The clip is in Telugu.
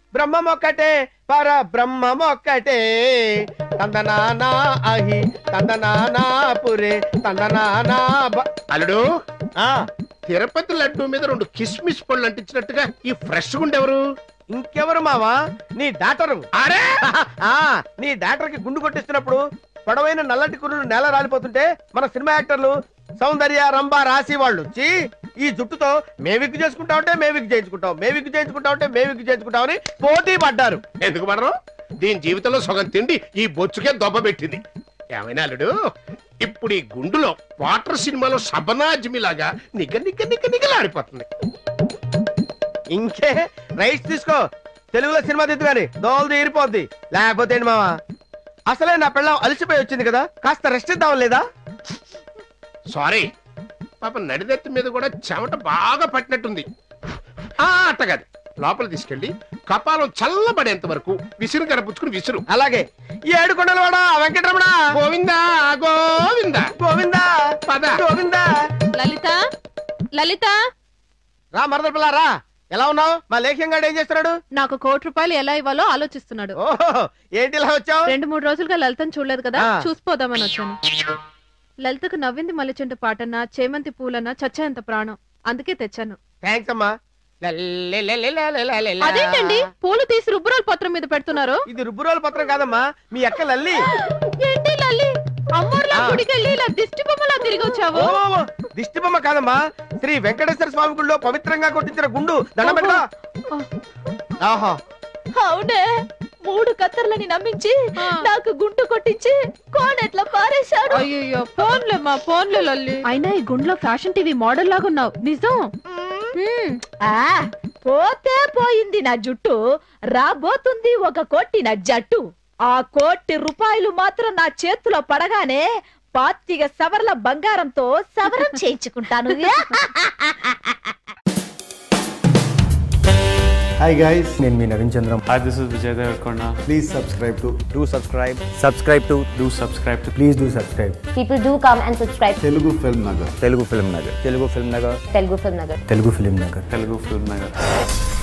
బ్రహ్మం ఒక్కటే పర బ్రహ్మం ఒక్కటే తందనానా అహి తందనానా పురే తందనానా బ- అల్లుడు ఆ తిరుపతి లడ్డు మీద రెండు కిస్మిస్ పళ్ళు అంటించినట్టుగా ఈ ఫ్రెష్ గుండెవరు ఇంకెవరు మావా నీ డాటరు అరే ఆ నీ డాక్టర్ కి గుండు కొట్టిస్తున్నప్పుడు పొడవైన నల్లటి కుర్రులు నేల రాలిపోతుంటే మన సినిమా యాక్టర్లు సౌందర్య రంభ రాసి వాళ్ళు వచ్చి ఈ జుట్టుతో మేవిక్ చేసుకుంటా ఉంటే మేవిక్ చేయించుకుంటాం మేవిక్ చేయించుకుంటా ఉంటే మేవిక్ చేయించుకుంటామని పోటీ పడ్డారు ఎందుకు పడరు దీని జీవితంలో సగం తిండి ఈ బొచ్చుకే దొబ్బ పెట్టింది ఏమైనా అల్లుడు ఇప్పుడు ఈ గుండులో వాటర్ సినిమాలో సబనాజ్మి లాగా నిగ నిగ నిగ నిగలాడిపోతుంది ఇంకే రైట్స్ తీసుకో తెలుగులో సినిమా దిద్దు కానీ దోలు తీరిపోద్ది లేకపోతే ఏంటి మావా అసలే నా పిల్లం అలసిపోయి వచ్చింది కదా కాస్త రెస్ట్ ఇద్దాం లేదా సారీ పాప నడిదెత్తి మీద కూడా చెమట బాగా పట్టినట్టుంది ఆ అట్టగాదు లోపల తీసుకెళ్ళి కపాలం చల్లబడేంత వరకు విసురు కనపుచ్చుకుని విసురు అలాగే ఈ ఏడు కొండల వాడ వెంకటరమణ గోవిందా గోవిందా గోవిందా పద. గోవిందా లలిత లలిత రా మరదల పిల్ల రా ఎలా ఉన్నావు మా లేఖ్యం గారు ఏం చేస్తున్నాడు నాకు కోటి రూపాయలు ఎలా ఇవ్వాలో ఆలోచిస్తున్నాడు ఓహో ఏంటి ఇలా వచ్చావు రెండు మూడు రోజులుగా లలితను చూడలేదు కదా ఆ. చూసిపోదామని వచ్చాను లలితకు నవ్వింది మల్లెచెండు పాటన్నా చేమంతి పూలన్నా చచ్చేంత ప్రాణం అందుకే తెచ్చాను థ్యాంక్స్ అమ్మా లల్లెలెలెలెలెలెలెల. అదేంటండి పూలు తీసి రుబ్బురాల పత్రం మీద పెడుతున్నారు ఇది రుబ్బురోల పత్రం కాదమ్మా మీ అక్క లల్లి ఏంటి లల్లి అమ్మోర్లా ఆ. గుడికెళ్ళి ఇలా దిష్టి బొమ్మలా తిరిగి వచ్చావు ఓ, ఓ, ఓ, దిష్టి బొమ్మ కాదమ్మా శ్రీ వెంకటేశ్వర స్వామి గుడిలో పవిత్రంగా కొట్టించిన గుండు దండం పెట్టుకో. ఆహా అవునే మూడు కత్తర్లని నమ్మించి ఆ. నాకు గుండు కొట్టించి కోనెట్లా పారేశాడు అయ్యో ఫోన్లే మా ఫోన్లే లల్లి అయినా ఈ గుండ్లో ఫ్యాషన్ టీవీ మోడల్ లాగా ఉన్నావు నిజం హ్మ్. ఆ పోతే పోయింది నా జుట్టు రాబోతుంది ఒక కోటి నా జట్టు ఆ కోటి రూపాయలు మాత్రం నా చేతిలో పడగానే పాతిక సవర్ల బంగారంతో సవరం చేయించుకుంటాను హాయ్ గైస్ నేను మీ Naveen Chandram Hi, this is Vijay Devarkonda. Please subscribe to do subscribe subscribe to Do subscribe to please do subscribe People do come and subscribe to Telugu Film Nagar Telugu Film Nagar Telugu Film Nagar Telugu Film Nagar. Telugu Film Nagar Telugu Film Nagar.